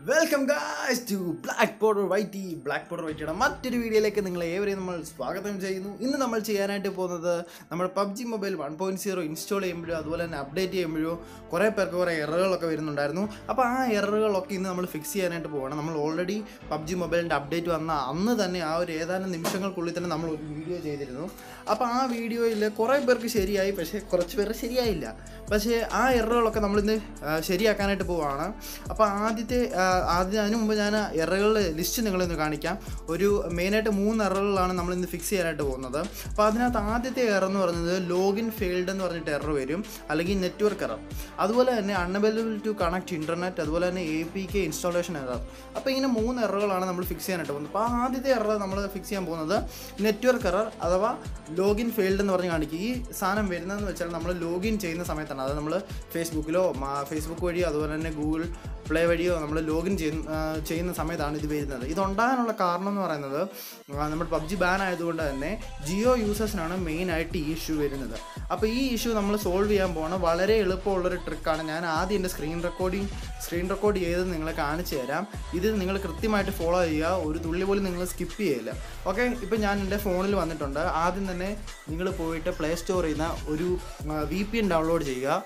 welcome guys to black border whitey black border വൈറ്റിയുടെ മറ്റൊരു വീഡിയോയിലേക്ക് നിങ്ങളെ ഏവരെയും നമ്മൾ സ്വാഗതം ചെയ്യുന്നു ഇന്ന് നമ്മൾ ചെയ്യാനായിട്ട് പോകുന്നത് നമ്മൾ PUBG mobile one point zero install ചെയ്യുമ്പോഴോ അതുപോലെ തന്നെ അപ്ഡേറ്റ് ചെയ്യുമ്പോഴോ കുറേ പേർക്ക് കുറേ എററുകളൊക്കെ വരുന്നുണ്ടായിരുന്നു അപ്പോൾ ആ എററുകളൊക്കെ ഇന്ന് നമ്മൾ ഫിക്സ് ചെയ്യാനായിട്ട് പോകണം നമ്മൾ ഓൾറെഡി പബ്ജി മൊബൈലിൻ്റെ അപ്ഡേറ്റ് വന്ന അന്ന് തന്നെ ആ ഒരു ഏതാനും നിമിഷങ്ങൾക്കുള്ളിൽ തന്നെ നമ്മൾ ഒരു വീഡിയോ ചെയ്തിരുന്നു അപ്പോൾ ആ വീഡിയോയിൽ കുറേ പേർക്ക് ശരിയായി പക്ഷേ കുറച്ച് പേർക്ക് ശരിയായില്ല പക്ഷേ ആ എററുകളൊക്കെ നമ്മളിന്ന് ആ, ശരിയാക്കാനായിട്ട് പോവുകയാണ് അപ്പോൾ ആദ്യത്തെ ആ, ആദ്യം അതിന് മുമ്പ് ഞാൻ എററുകളുടെ ലിസ്റ്റ് നിങ്ങളിന്ന് കാണിക്കാം ഒരു മെയിനായിട്ട് മൂന്ന് എററുകളാണ് നമ്മൾ ഇന്ന് ഫിക്സ് ചെയ്യാനായിട്ട് പോകുന്നത് അപ്പോൾ അതിനകത്ത് ആദ്യത്തെ എറർ എന്ന് പറയുന്നത് ലോഗിൻ ഫെയിൽഡ് എന്ന് പറഞ്ഞിട്ട് എറർ വരും അല്ലെങ്കിൽ നെറ്റ്വർക്ക് എറർ അതുപോലെ തന്നെ അൺഅവൈലബിൾ ടു കണക്ട് ഇൻ്റർനെറ്റ് അതുപോലെ തന്നെ A P K installation error അപ്പോൾ ഇങ്ങനെ മൂന്ന് എററുകളാണ് നമ്മൾ ഫിക്സ് ചെയ്യാനായിട്ട് പോകുന്നത് അപ്പോൾ ആ ആദ്യത്തെ എറർ നമ്മൾ ഫിക്സ് ചെയ്യാൻ പോകുന്നത് നെറ്റ്വർക്ക് എറർ അഥവാ ലോഗിൻ ഫെയിൽഡ് എന്ന് പറഞ്ഞ് കാണിക്കും ഈ സാധനം വരുന്നതെന്ന് വെച്ചാൽ നമ്മൾ ലോഗിൻ ചെയ്യുന്ന സമയത്താണ് അത് നമ്മൾ ഫേസ്ബുക്കിലോ ഫേസ്ബുക്ക് വഴിയോ അതുപോലെ തന്നെ ഗൂഗിൾ പ്ലേ വഴിയോ നമ്മൾ ലോഗിൻ ചെയ്യുന്ന ആ, ചെയ്യുന്ന സമയത്താണ് ഇത് വരുന്നത് ഇതുണ്ടാകാനുള്ള കാരണം എന്ന് പറയുന്നത് ആ, നമ്മുടെ പബ്ജി ബാൻ ആയതുകൊണ്ട് തന്നെ ജിയോ യൂസേഴ്സിനാണ് മെയിനായിട്ട് ഈ ഇഷ്യൂ വരുന്നത് അപ്പോൾ ഈ ഇഷ്യൂ നമ്മൾ സോൾവ് ചെയ്യാൻ പോകുന്ന വളരെ എളുപ്പമുള്ളൊരു ട്രിക്കാണ് ഞാൻ ആദ്യം എൻ്റെ സ്ക്രീൻ റെക്കോർഡിങ് സ്ക്രീൻ റെക്കോർഡ് ചെയ്ത് നിങ്ങളെ കാണിച്ചു തരാം ഇത് നിങ്ങൾ കൃത്യമായിട്ട് ഫോളോ ചെയ്യുക ഒരു തുള്ളി പോലും നിങ്ങൾ സ്കിപ്പ് ചെയ്യില്ല ഓക്കെ ഇപ്പം ഞാൻ എൻ്റെ ഫോണിൽ വന്നിട്ടുണ്ട് ആദ്യം തന്നെ നിങ്ങൾ പോയിട്ട് പ്ലേ സ്റ്റോറിൽ നിന്ന് ഒരു വി പി എൻ ഡൗൺലോഡ് ചെയ്യുക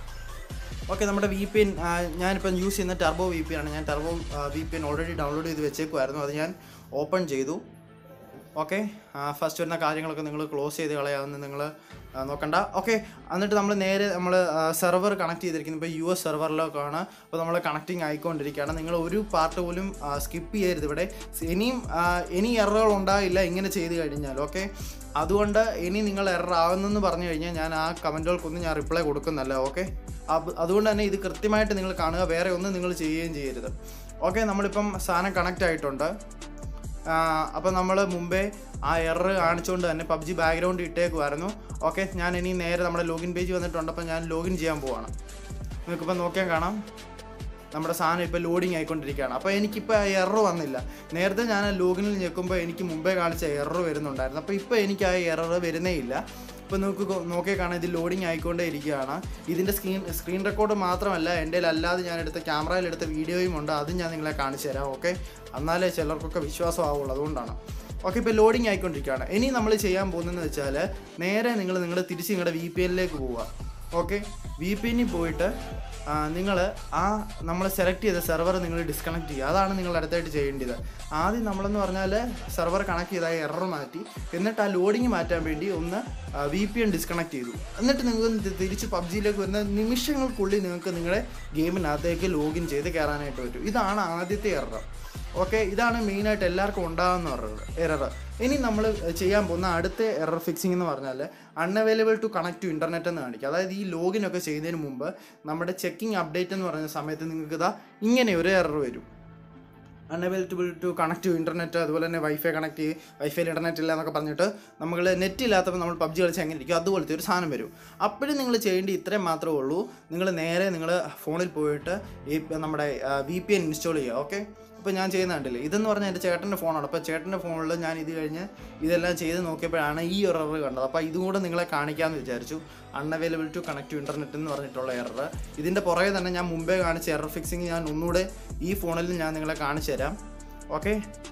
ഓക്കെ നമ്മുടെ വി പി എൻ ഞാനിപ്പം യൂസ് ചെയ്യുന്ന ടർബോ വി പി ആണ് ഞാൻ turbo V P N already download ചെയ്ത് വെച്ചേക്കുമായിരുന്നു അത് ഞാൻ ഓപ്പൺ ചെയ്തു ഓക്കെ ഫസ്റ്റ് വരുന്ന കാര്യങ്ങളൊക്കെ നിങ്ങൾ ക്ലോസ് ചെയ്ത് കളയാമെന്ന് നിങ്ങൾ നോക്കണ്ട ഓക്കെ എന്നിട്ട് നമ്മൾ നേരെ നമ്മൾ സെർവർ കണക്ട് ചെയ്തിരിക്കുന്നത് ഇപ്പോൾ യു എസ് സെർവറിലേക്കാണ് അപ്പോൾ നമ്മൾ കണക്റ്റിംഗ് ആയിക്കൊണ്ടിരിക്കുകയാണ് നിങ്ങൾ ഒരു പാർട്ട് പോലും സ്കിപ്പ് ചെയ്യരുത് ഇവിടെ ഇനിയും ആ, ഇനി എററുകൾ ഉണ്ടാകില്ല ഇങ്ങനെ ചെയ്ത് കഴിഞ്ഞാൽ ഓക്കെ അതുകൊണ്ട് ഇനി നിങ്ങൾ എറർ ആവുന്നെന്ന് പറഞ്ഞു കഴിഞ്ഞാൽ ഞാൻ ആ കമൻറ്റുകൾക്കൊന്നും ഞാൻ റിപ്ലൈ കൊടുക്കുന്നല്ല ഓക്കെ അതുകൊണ്ട് തന്നെ ഇത് കൃത്യമായിട്ട് നിങ്ങൾ കാണുക വേറെ ഒന്നും നിങ്ങൾ ചെയ്യുകയും ചെയ്യരുത് ഓക്കെ നമ്മളിപ്പം സാധനം കണക്റ്റ് ആയിട്ടുണ്ട് അപ്പോൾ നമ്മൾ മുമ്പേ ആ എറർ കാണിച്ചുകൊണ്ട് തന്നെ പബ്ജി ബാക്ക്ഗ്രൗണ്ട് ഇട്ടേക്കുമായിരുന്നു ഓക്കെ ഞാൻ ഇനി നേരെ നമ്മുടെ ലോഗിൻ പേജ് വന്നിട്ടുണ്ട് അപ്പോൾ ഞാൻ ലോഗിൻ ചെയ്യാൻ പോവാണ് നിങ്ങൾക്കിപ്പോൾ നോക്കിയാൽ കാണാം നമ്മുടെ സാധനം ഇപ്പോൾ ലോഡിങ് ആയിക്കൊണ്ടിരിക്കുകയാണ് അപ്പോൾ എനിക്കിപ്പോൾ എറർ വന്നില്ല നേരത്തെ ഞാൻ ലോഗിനിൽ ഞെക്കുമ്പോൾ എനിക്ക് മുമ്പേ കാണിച്ച എറർ വരുന്നുണ്ടായിരുന്നു അപ്പോൾ ഇപ്പോൾ എനിക്ക് ആ എറർ വരുന്നേ ഇല്ല ഇപ്പോൾ നമുക്ക് കൊ- നോക്കിയാൽ കാണാം ഇത് ലോഡിങ് ആയിക്കൊണ്ടേ ഇരിക്കുകയാണ് ഇതിൻ്റെ സ്ക്രീൻ സ്ക്രീൻ റെക്കോർഡ് മാത്രമല്ല എൻ്റെ അല്ലാതെ ഞാൻ എടുത്ത ക്യാമറയിൽ എടുത്ത വീഡിയോയും ഉണ്ട് അതും ഞാൻ നിങ്ങളെ കാണിച്ചു തരാം ഓക്കെ എന്നാലേ ചിലർക്കൊക്കെ വിശ്വാസമാവുള്ളൂ അതുകൊണ്ടാണ് ഓക്കെ ഇപ്പോൾ ലോഡിങ് ആയിക്കൊണ്ടിരിക്കുകയാണ് ഇനി നമ്മൾ ചെയ്യാൻ പോകുന്നതെന്ന് വെച്ചാൽ നേരെ നിങ്ങൾ നിങ്ങളുടെ തിരിച്ച് നിങ്ങളുടെ വി പി എന്നിലേക്ക് പോവുക ഓക്കെ വി പി എന്നിൽ പോയിട്ട് നിങ്ങൾ ആ നമ്മൾ സെലക്ട് ചെയ്ത സെർവർ നിങ്ങൾ ഡിസ്കണക്ട് ചെയ്യുക അതാണ് നിങ്ങൾ അടുത്തായിട്ട് ചെയ്യേണ്ടത് ആദ്യം നമ്മളെന്ന് പറഞ്ഞാൽ സെർവർ കണക്ട് ചെയ്താൽ എറർ മാറ്റി എന്നിട്ട് ആ ലോഡിങ് മാറ്റാൻ വേണ്ടി ഒന്ന് വി പി എൻ ഡിസ്കണക്ട് ചെയ്തു എന്നിട്ട് നിങ്ങൾക്ക് തിരിച്ച് പബ്ജിയിലേക്ക് വരുന്ന നിമിഷങ്ങൾക്കുള്ളിൽ നിങ്ങൾക്ക് നിങ്ങളുടെ ഗെയിമിനകത്തേക്ക് ലോഗിൻ ചെയ്ത് കയറാനായിട്ട് പറ്റും ഇതാണ് ആദ്യത്തെ എറർ ഓക്കെ ഇതാണ് മെയിനായിട്ട് എല്ലാവർക്കും ഉണ്ടാകുന്ന എറർ ഇനി നമ്മൾ ചെയ്യാൻ പോകുന്ന അടുത്ത എറർ ഫിക്സിംഗ് എന്ന് പറഞ്ഞാൽ unavailable to connect to internet എന്ന് കാണിക്കുക അതായത് ഈ ലോഗിൻ ഒക്കെ ചെയ്യുന്നതിന് മുമ്പ് നമ്മുടെ ചെക്കിംഗ് അപ്ഡേറ്റ് എന്ന് പറയുന്ന സമയത്ത് നിങ്ങൾക്ക് ഇതാ ഇങ്ങനെ ഒരു എറർ വരും unavailable to connect to internet അതുപോലെ തന്നെ വൈഫൈ കണക്ട് ചെയ്യും വൈഫൈയിൽ ഇൻ്റർനെറ്റ് ഇല്ല എന്നൊക്കെ പറഞ്ഞിട്ട് നമ്മൾ നെറ്റ് ഇല്ലാത്തപ്പോൾ നമ്മൾ പബ്ജി കളിച്ച് എങ്ങനെ ഇരിക്കും അതുപോലത്തെ ഒരു സാധനം വരും അപ്പോഴും നിങ്ങൾ ചെയ്യേണ്ടി ഇത്രയും മാത്രമേ ഉള്ളൂ നിങ്ങൾ നേരെ നിങ്ങൾ ഫോണിൽ പോയിട്ട് ഈ നമ്മുടെ വി പി എൻ ഇൻസ്റ്റാൾ ചെയ്യുക ഓക്കെ ഇപ്പോൾ ഞാൻ ചെയ്യുന്ന കണ്ടില്ലേ ഇതെന്ന് പറഞ്ഞാൽ എൻ്റെ ചേട്ടൻ്റെ ഫോണാണ് അപ്പോൾ ചേട്ടൻ്റെ ഫോണിൽ ഞാൻ ഇത് കഴിഞ്ഞ് ഇതെല്ലാം ചെയ്ത് നോക്കിയപ്പോഴാണ് ഈ ഒരു എറർ കണ്ടത് അപ്പോൾ ഇതും കൂടെ നിങ്ങളെ കാണിക്കാമെന്ന് വിചാരിച്ചു unavailable to connect to internet എന്ന് പറഞ്ഞിട്ടുള്ള എറർ ഇതിൻ്റെ പുറകെ തന്നെ ഞാൻ മുമ്പേ കാണിച്ച എറർ ഫിക്സിങ് ഞാൻ ഒന്നുകൂടെ ഈ ഫോണിൽ ഞാൻ നിങ്ങളെ കാണിച്ചു തരാം ഓക്കെ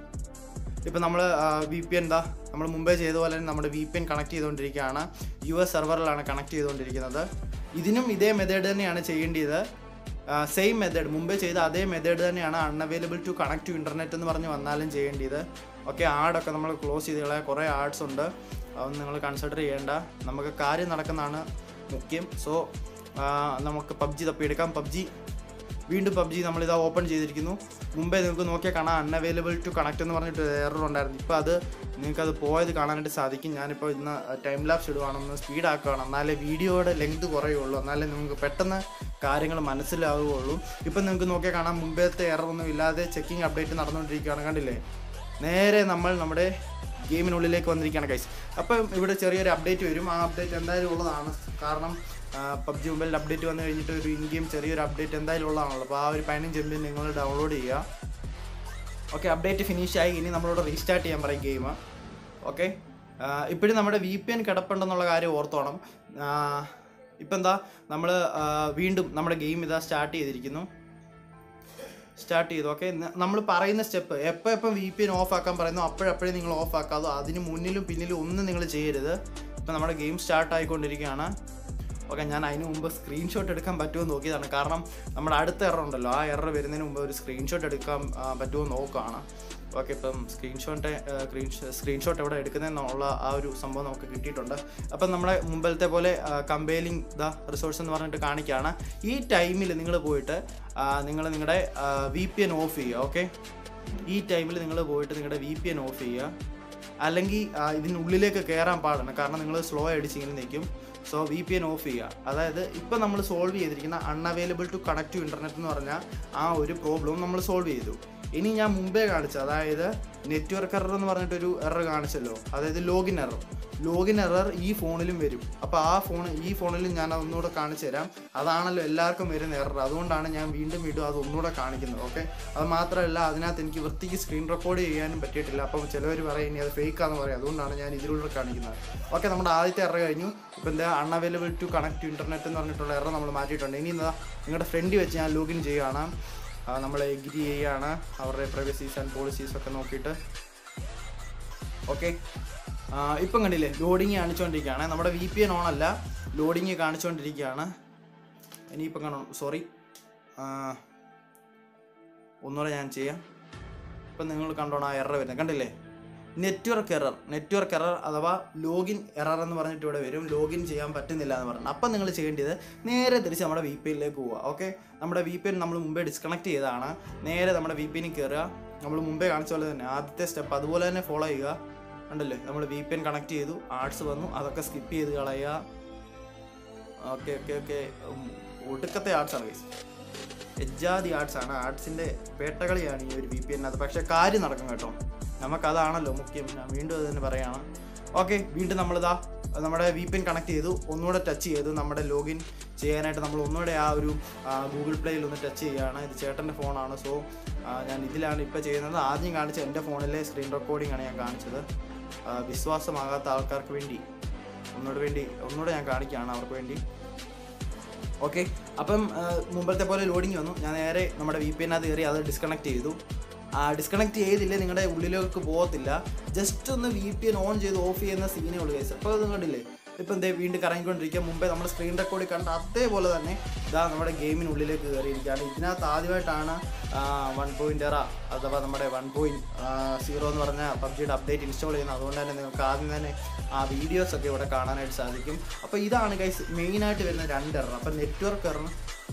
ഇപ്പോൾ നമ്മൾ വി പി എൻ എന്താ നമ്മൾ മുമ്പേ ചെയ്ത പോലെ തന്നെ നമ്മുടെ വി പി എൻ കണക്ട് ചെയ്തുകൊണ്ടിരിക്കുകയാണ് യു എസ് സെർവറിലാണ് കണക്ട് ചെയ്തുകൊണ്ടിരിക്കുന്നത് ഇതിനും ഇതേ മെത്തേഡ് തന്നെയാണ് ചെയ്യേണ്ടത് സെയിം മെത്തേഡ് മുമ്പേ ചെയ്ത അതേ മെത്തേഡ് തന്നെയാണ് unavailable to connect to internet എന്ന് പറഞ്ഞ് വന്നാലും ചെയ്യേണ്ടത് ഓക്കെ ആഡൊക്കെ നമ്മൾ ക്ലോസ് ചെയ്ത് കളയാം കുറേ ആഡ്സ് ഉണ്ട് അതൊന്നും നിങ്ങൾ കൺസിഡർ ചെയ്യേണ്ട നമുക്ക് കാര്യം നടക്കുന്നതാണ് മുഖ്യം സോ നമുക്ക് പബ്ജി തപ്പിയെടുക്കാം പബ്ജി വീണ്ടും പബ്ജി നമ്മളിതാ ഓപ്പൺ ചെയ്തിരിക്കുന്നു മുമ്പേ നിങ്ങൾക്ക് നോക്കിയാൽ കാണാം അൺഅവൈലബിൾ ടു കണക്ട് എന്ന് പറഞ്ഞിട്ട് എറർ ഉണ്ടായിരുന്നു ഇപ്പോൾ അത് നിങ്ങൾക്ക് അത് പോയത് കാണാനായിട്ട് സാധിക്കും ഞാനിപ്പോൾ ഇന്ന് ടൈം ലാപ്സ് ഇടുവാണെന്ന് സ്പീഡ് ആക്കുകയാണ് എന്നാലേ വീഡിയോയുടെ ലെങ്ത് കുറയുള്ളൂ എന്നാലേ നിങ്ങൾക്ക് പെട്ടെന്ന് കാര്യങ്ങൾ മനസ്സിലാവുകയുള്ളൂ ഇപ്പം നിങ്ങൾക്ക് നോക്കിയാൽ കാണാം മുമ്പത്തെ എറർ ഒന്നും ഇല്ലാതെ ചെക്കിംഗ് അപ്ഡേറ്റ് നടന്നുകൊണ്ടിരിക്കുകയാണ് കണ്ടില്ലേ നേരെ നമ്മൾ നമ്മുടെ ഗെയിമിനുള്ളിലേക്ക് വന്നിരിക്കുകയാണ് കൈസ് അപ്പം ഇവിടെ ചെറിയൊരു അപ്ഡേറ്റ് വരും ആ അപ്ഡേറ്റ് എന്തായാലും ഉള്ളതാണ് കാരണം പബ്ജി മൊബൈലിൽ അപ്ഡേറ്റ് വന്നു കഴിഞ്ഞിട്ട് ഒരു ഇൻ ഗെയിം ചെറിയൊരു അപ്ഡേറ്റ് എന്തായാലും ഉള്ളതാണല്ലോ അപ്പോൾ ആ ഒരു പതിനഞ്ച് എം ബി നിങ്ങൾ ഡൗൺലോഡ് ചെയ്യുക ഓക്കെ അപ്ഡേറ്റ് ഫിനിഷ് ആയി ഇനി നമ്മളോട് റീസ്റ്റാർട്ട് ചെയ്യാൻ പറയും ഗെയിം ഓക്കെ ഇപ്പോഴും നമ്മുടെ വി പി എൻ കിടപ്പുണ്ടെന്നുള്ള കാര്യം ഓർത്തോണം ഇപ്പം എന്താ നമ്മൾ വീണ്ടും നമ്മുടെ ഗെയിം ഇതാ സ്റ്റാർട്ട് ചെയ്തിരിക്കുന്നു സ്റ്റാർട്ട് ചെയ്തു ഓക്കെ നമ്മൾ പറയുന്ന സ്റ്റെപ്പ് എപ്പോൾ എപ്പം വി പി എൻ ഓഫ് ആക്കാൻ പറയുന്നു അപ്പോഴപ്പോഴേ നിങ്ങൾ ഓഫ് ആക്കാതോ അതിന് മുന്നിലും പിന്നിലും ഒന്നും നിങ്ങൾ ചെയ്യരുത് ഇപ്പം നമ്മുടെ ഗെയിം സ്റ്റാർട്ട് ആയിക്കൊണ്ടിരിക്കുകയാണ് ഓക്കെ ഞാൻ അതിന് മുമ്പ് സ്ക്രീൻഷോട്ട് എടുക്കാൻ പറ്റുമോ എന്ന് നോക്കിയതാണ് കാരണം നമ്മുടെ അടുത്ത എറർ ഉണ്ടല്ലോ ആ എറർ വരുന്നതിന് മുമ്പ് ഒരു സ്ക്രീൻഷോട്ട് എടുക്കാൻ ആ, പറ്റുമോ എന്ന് നോക്കുകയാണ് ഓക്കെ ഇപ്പം സ്ക്രീൻഷോട്ട് സ്ക്രീൻഷോട്ട് എവിടെ എടുക്കുന്നതെന്നുള്ള ആ ഒരു സംഭവം നമുക്ക് കിട്ടിയിട്ടുണ്ട് അപ്പം നമ്മുടെ മുമ്പിലത്തെ പോലെ കമ്പയലിംഗ് ദ റിസോഴ്സ് എന്ന് പറഞ്ഞിട്ട് കാണിക്കുകയാണ് ഈ ടൈമിൽ നിങ്ങൾ പോയിട്ട് നിങ്ങൾ നിങ്ങളുടെ വി പി എൻ ഓഫ് ചെയ്യുക ഓക്കെ ഈ ടൈമിൽ നിങ്ങൾ പോയിട്ട് നിങ്ങളുടെ വി പി എൻ ഓഫ് ചെയ്യുക അല്ലെങ്കിൽ ആ, ഇതിനുള്ളിലേക്ക് കയറാൻ പാടാണ് കാരണം നിങ്ങൾ സ്ലോ അടിച്ച് ഇങ്ങനെ നിൽക്കും so V P N off ചെയ്യുക അതായത് ഇപ്പം നമ്മൾ സോൾവ് ചെയ്തിരിക്കുന്ന unavailable to connect to internet എന്ന് പറഞ്ഞ ആ ഒരു പ്രോബ്ലം നമ്മൾ സോൾവ് ചെയ്തു ഇനി ഞാൻ മുമ്പേ കാണിച്ച അതായത് നെറ്റ്വർക്ക് എറർ എന്ന് പറഞ്ഞിട്ടൊരു എറർ കാണിച്ചല്ലോ അതായത് ലോഗിൻ എറർ ലോഗിൻ എറർ ഈ ഫോണിലും വരും അപ്പോൾ ആ ഫോൺ ഈ ഫോണിലും ഞാൻ അതൊന്നുകൂടെ കാണിച്ചു തരാം അതാണല്ലോ എല്ലാവർക്കും വരുന്ന എറർ അതുകൊണ്ടാണ് ഞാൻ വീണ്ടും വീണ്ടും അത് ഒന്നുകൂടെ കാണിക്കുന്നത് ഓക്കെ അത് മാത്രമല്ല അതിനകത്ത് എനിക്ക് വൃത്തിക്ക് സ്ക്രീൻ റെക്കോർഡ് ചെയ്യാനും പറ്റിയിട്ടില്ല അപ്പം ചിലവർ പറയും ഇനി അത് ഫേക്കാന്ന് പറയും അതുകൊണ്ടാണ് ഞാൻ ഇതിലൂടെ കാണിക്കുന്നത് ഓക്കെ നമ്മുടെ ആദ്യത്തെ എറർ കഴിഞ്ഞു ഇപ്പം എന്താ unavailable to connect to internet എന്ന് പറഞ്ഞിട്ടുള്ള എറർ നമ്മൾ മാറ്റിയിട്ടുണ്ട് ഇനി എന്താ നിങ്ങളുടെ ഫ്രണ്ട് വെച്ച് ഞാൻ ലോഗിൻ ചെയ്യുകയാണ് നമ്മൾ എഗ്രി ചെയ്യുകയാണ് അവരുടെ പ്രൈവസീസ് ആൻഡ് പോളിസീസ് ഒക്കെ നോക്കിയിട്ട് ഓക്കെ ഇപ്പം കണ്ടില്ലേ ലോഡിങ് കാണിച്ചുകൊണ്ടിരിക്കുകയാണ് നമ്മുടെ വി പി എൻ ഓൺ അല്ല ലോഡിങ് കാണിച്ചുകൊണ്ടിരിക്കുകയാണ് ഇനിയിപ്പം കാണും സോറി ഒന്നുകൂടെ ഞാൻ ചെയ്യാം ഇപ്പം നിങ്ങൾ കണ്ടോണം ആ എറർ വരുന്നത് കണ്ടില്ലേ നെറ്റ്വർക്ക് എറർ നെറ്റ്വർക്ക് എറർ അഥവാ ലോഗിൻ എറർ എന്ന് പറഞ്ഞിട്ട് ഇവിടെ വരും ലോഗിൻ ചെയ്യാൻ പറ്റുന്നില്ല എന്ന് പറഞ്ഞു അപ്പം നിങ്ങൾ ചെയ്യേണ്ടത് നേരെ തിരിച്ച് നമ്മുടെ വി പി എന്നിലേക്ക് പോവുക ഓക്കെ നമ്മുടെ വി പി എൻ നമ്മൾ മുമ്പേ ഡിസ്കണക്ട് ചെയ്തതാണ് നേരെ നമ്മുടെ വി പി എനിൽ കയറുക നമ്മൾ മുമ്പേ കാണിച്ച പോലെ തന്നെ ആദ്യത്തെ സ്റ്റെപ്പ് അതുപോലെ തന്നെ ഫോളോ ചെയ്യുക ഉണ്ടല്ലേ നമ്മൾ വി പി എൻ കണക്ട് ചെയ്തു ആർട്സ് വന്നു അതൊക്കെ സ്കിപ്പ് ചെയ്ത് കളയുക ഓക്കെ ഓക്കെ ഓക്കെ ഒടുക്കത്തെ ആർട്സ് ആണ് ഗൈസ് എജ്ജാതി ആർട്സ് ആണ് ആർട്സിൻ്റെ പേട്ടകളിയാണ് ഈ ഒരു വി പി അത് പക്ഷേ കാര്യം നടക്കും കേട്ടോ നമുക്കതാണല്ലോ മുഖ്യം ഞാൻ വീണ്ടും അത് തന്നെ പറയാണ് ഓക്കെ വീണ്ടും നമ്മളിതാ നമ്മുടെ വി പി എൻ കണക്ട് ചെയ്തു ഒന്നുകൂടെ ടച്ച് ചെയ്തു നമ്മുടെ ലോഗിൻ ചെയ്യാനായിട്ട് നമ്മൾ ഒന്നുകൂടെ ആ ഒരു ഗൂഗിൾ പ്ലേയിൽ ഒന്ന് ടച്ച് ചെയ്യുകയാണ് ഇത് ചേട്ടൻ്റെ ഫോണാണ് സോ ഞാൻ ഇതിലാണ് ഇപ്പോൾ ചെയ്യുന്നത് ആദ്യം കാണിച്ച എൻ്റെ ഫോണിലെ സ്ക്രീൻ റെക്കോർഡിംഗ് ആണ് ഞാൻ കാണിച്ചത് ആ, വിശ്വാസമാകാത്ത ആൾക്കാർക്ക് വേണ്ടി ഒന്നുകൂടെ വേണ്ടി ഒന്നുകൂടെ ഞാൻ കാണിക്കുകയാണ് അവർക്ക് വേണ്ടി ഓക്കെ അപ്പം ആ, മുമ്പത്തെ പോലെ ലോഡിങ് വന്നു ഞാൻ നേരെ നമ്മുടെ വി പി എന്നത് കയറി അത് ഡിസ്കണക്ട് ചെയ്തു ഡിസ്കണക്ട് ചെയ്തില്ലേ നിങ്ങളുടെ ഉള്ളിലേക്ക് പോകത്തില്ല ജസ്റ്റ് ഒന്ന് വി പി എൻ ഓൺ ചെയ്ത് ഓഫ് ചെയ്യുന്ന സീനേ ഉള്ളൂ കേസ് അപ്പോൾ അത് കണ്ടില്ലേ ഇപ്പം എന്തേ വീണ്ടും കറങ്ങിക്കൊണ്ടിരിക്കുക മുമ്പേ നമ്മൾ സ്ക്രീൻ റെക്കോർഡിൽ കണ്ട അതേപോലെ തന്നെ ഇതാ നമ്മുടെ ഗെയിമിനുള്ളിലേക്ക് കയറിയിരിക്കുകയാണ് ഇതിനകത്ത് ആദ്യമായിട്ടാണ് വൺ പോയിൻ്റ് എറ അഥവാ നമ്മുടെ വൺ പോയിൻറ്റ് സീറോ എന്ന് പറഞ്ഞ പബ്ജിയുടെ അപ്ഡേറ്റ് ഇൻസ്റ്റാൾ ചെയ്യുന്നത് അതുകൊണ്ട് തന്നെ നിങ്ങൾക്ക് ആദ്യം തന്നെ ആ വീഡിയോസ് ഒക്കെ ഇവിടെ കാണാനായിട്ട് സാധിക്കും അപ്പോൾ ഇതാണ് ഗൈസ് മെയിനായിട്ട് വരുന്ന രണ്ട് എറർ അപ്പം നെറ്റ്വർക്ക് എറർ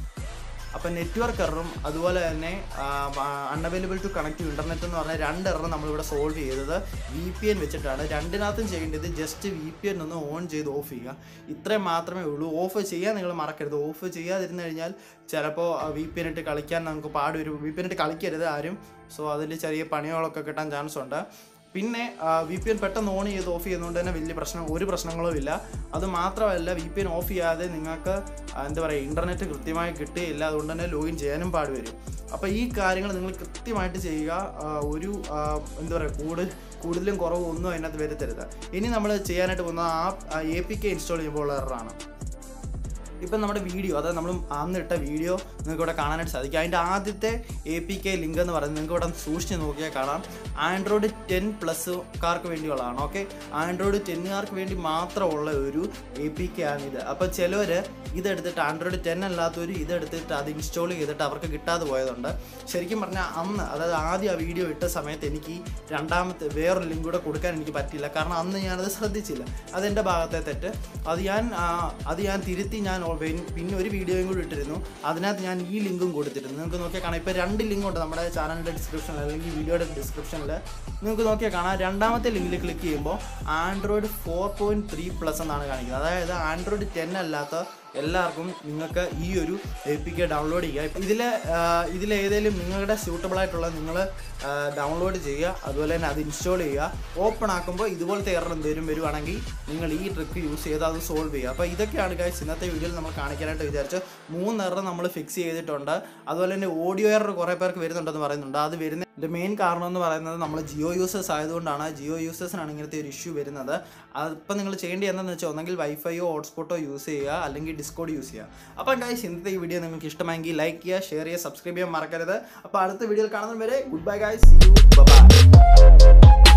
അപ്പം നെറ്റ്വർക്ക് എററും അതുപോലെ തന്നെ അൺഅവൈലബിൾ ടു കണക്ട് ഇൻ്റർനെറ്റ് എന്ന് പറഞ്ഞ രണ്ട് എറർ നമ്മളിവിടെ സോൾവ് ചെയ്തത് വി പി എൻ വെച്ചിട്ടാണ് രണ്ടിനകത്തും ചെയ്യേണ്ടത് ജസ്റ്റ് വി പി എൻ ഒന്ന് ഓൺ ചെയ്ത് ഓഫ് ചെയ്യുക ഇത്രയും മാത്രമേ ഉള്ളൂ ഓഫ് ചെയ്യാൻ നിങ്ങൾ മറക്കരുത് ഓഫ് ചെയ്യാതിരുന്നു കഴിഞ്ഞാൽ ചിലപ്പോൾ വി പി എൻ ഇട്ട് കളിക്കാൻ നമുക്ക് പാട് വരും വി പി എൻ ഇട്ട് കളിക്കരുത് ആരും സോ അതിൽ ചെറിയ പണികളൊക്കെ കിട്ടാൻ ചാൻസ് ഉണ്ട് പിന്നെ വി പി എൻ പെട്ടെന്ന് ഓൺ ചെയ്ത് ഓഫ് ചെയ്യുന്നതുകൊണ്ട് തന്നെ വലിയ പ്രശ്നം ഒരു പ്രശ്നങ്ങളും ഇല്ല അത് മാത്രമല്ല വി പി എൻ ഓഫ് ചെയ്യാതെ നിങ്ങൾക്ക് ആ, എന്താ പറയുക ഇൻ്റർനെറ്റ് കൃത്യമായി കിട്ടുകയില്ല അതുകൊണ്ട് തന്നെ ലോഗിൻ ചെയ്യാനും പാട് വരും അപ്പോൾ ഈ കാര്യങ്ങൾ നിങ്ങൾ കൃത്യമായിട്ട് ചെയ്യുക ആ, ഒരു ആ, എന്താ പറയുക കൂടുതൽ കൂടുതലും കുറവും ഒന്നും അതിനകത്ത് വരുത്തരുത് ഇനി നമ്മൾ ചെയ്യാനായിട്ട് പോകുന്ന ആ എ പി കെ ഇൻസ്റ്റാൾ ചെയ്യുമ്പോൾ ഉള്ള എററാണ് ഇപ്പം നമ്മുടെ വീഡിയോ അതായത് നമ്മൾ അന്ന് ഇട്ട വീഡിയോ നിങ്ങൾക്ക് ഇവിടെ കാണാനായിട്ട് സാധിക്കും അതിൻ്റെ ആദ്യത്തെ എ പി കെ ലിങ്ക് എന്ന് പറയുന്നത് നിങ്ങൾക്ക് ഇവിടെ സൂക്ഷിച്ച് നോക്കിയാൽ കാണാം ആൻഡ്രോയിഡ് ടെൻ പ്ലസ്സുകാർക്ക് വേണ്ടിയുള്ളതാണ് ഓക്കെ ആൻഡ്രോയിഡ് ടെന്നുകാർക്ക് വേണ്ടി മാത്രമുള്ള ഒരു എ പി കെ ആണിത് അപ്പോൾ ചിലവർ ഇതെടുത്തിട്ട് ആൻഡ്രോയിഡ് ടെൻ അല്ലാത്തവർ ഇതെടുത്തിട്ട് അത് ഇൻസ്റ്റാൾ ചെയ്തിട്ട് അവർക്ക് കിട്ടാതെ പോയതുണ്ട് ശരിക്കും പറഞ്ഞാൽ അന്ന് അതായത് ആദ്യം ആ വീഡിയോ ഇട്ട സമയത്ത് എനിക്ക് ഈ രണ്ടാമത്തെ വേറൊരു ലിങ്ക് കൂടെ കൊടുക്കാൻ എനിക്ക് പറ്റില്ല കാരണം അന്ന് ഞാനത് ശ്രദ്ധിച്ചില്ല അതെൻ്റെ ഭാഗത്തെ തെറ്റ് അത് ഞാൻ ആ, അത് ഞാൻ തിരുത്തി ഞാൻ ഓ- പിൻ- പിന്നെ ഒരു വീഡിയോയും കൂടി ഇട്ടിരുന്നു അതിനകത്ത് ഞാൻ ഈ ലിങ്കും കൊടുത്തിരുന്നു നിങ്ങൾക്ക് നോക്കിയാൽ കാണാം ഇപ്പോൾ രണ്ട് ലിങ്ക് ഉണ്ട് നമ്മുടെ ചാനലിൻ്റെ ഡിസ്ക്രിപ്ഷനിൽ അല്ലെങ്കിൽ വീഡിയോയുടെ ഡിസ്ക്രിപ്ഷനിൽ നിങ്ങൾക്ക് നോക്കിയാൽ കാണാം രണ്ടാമത്തെ ലിങ്കിൽ ക്ലിക്ക് ചെയ്യുമ്പോൾ Android four point three plus എന്നാണ് കാണിക്കുന്നത് അതായത് ആൻഡ്രോയിഡ് ടെൻ അല്ലാത്ത എല്ലാവർക്കും നിങ്ങൾക്ക് ഈ ഒരു എ പി കെ ഡൗൺലോഡ് ചെയ്യുക ഇപ്പം ഇതിൽ ഇതിലേതെങ്കിലും നിങ്ങളുടെ സ്യൂട്ടബിൾ ആയിട്ടുള്ള നിങ്ങൾ ഡൗൺലോഡ് ചെയ്യുക അതുപോലെ തന്നെ അത് ഇൻസ്റ്റാൾ ചെയ്യുക ഓപ്പൺ ആക്കുമ്പോൾ ഇതുപോലത്തെ എറർ എന്തെങ്കിലും വരുവാണെങ്കിൽ നിങ്ങൾ ഈ ട്രിക്ക് യൂസ് ചെയ്ത് അത് സോൾവ് ചെയ്യുക അപ്പോൾ ഇതൊക്കെയാണ് ഗൈസ് ഇന്നത്തെ വീഡിയോയിൽ നമ്മൾ കാണിക്കാനായിട്ട് വിചാരിച്ച് മൂന്ന് എറർ നമ്മൾ ഫിക്സ് ചെയ്തിട്ടുണ്ട് അതുപോലെ തന്നെ ഓഡിയോ എറർ കുറേ പേർക്ക് വരുന്നുണ്ടെന്ന് പറയുന്നുണ്ട് അത് വരുന്ന ഇതിൻ്റെ മെയിൻ കാരണം എന്ന് പറയുന്നത് നമ്മൾ ജിയോ യൂസേഴ്സ് ആയതുകൊണ്ടാണ് ജിയോ യൂസേഴ്സിനാണ് ഇങ്ങനത്തെ ഒരു ഇഷ്യൂ വരുന്നത് അതിപ്പോൾ നിങ്ങൾ ചെയ്യേണ്ടത് എന്താണെന്ന് വെച്ചാൽ ഒന്നെങ്കിൽ വൈഫൈയോ ഹോട്ട്സ്പോട്ടോ യൂസ് ചെയ്യുക അല്ലെങ്കിൽ ഡിസ്കോഡ് യൂസ് ചെയ്യുക അപ്പം ഗൈസ് ഇന്നത്തെ ഈ വീഡിയോ നിങ്ങൾക്ക് ഇഷ്ടമായെങ്കിൽ ലൈക്ക് ചെയ്യുക ഷെയർ ചെയ്യുക സബ്സ്ക്രൈബ് ചെയ്യാൻ മറക്കരുത് അപ്പോൾ അടുത്ത വീഡിയോയിൽ കാണുന്നവരെ good bye guys you by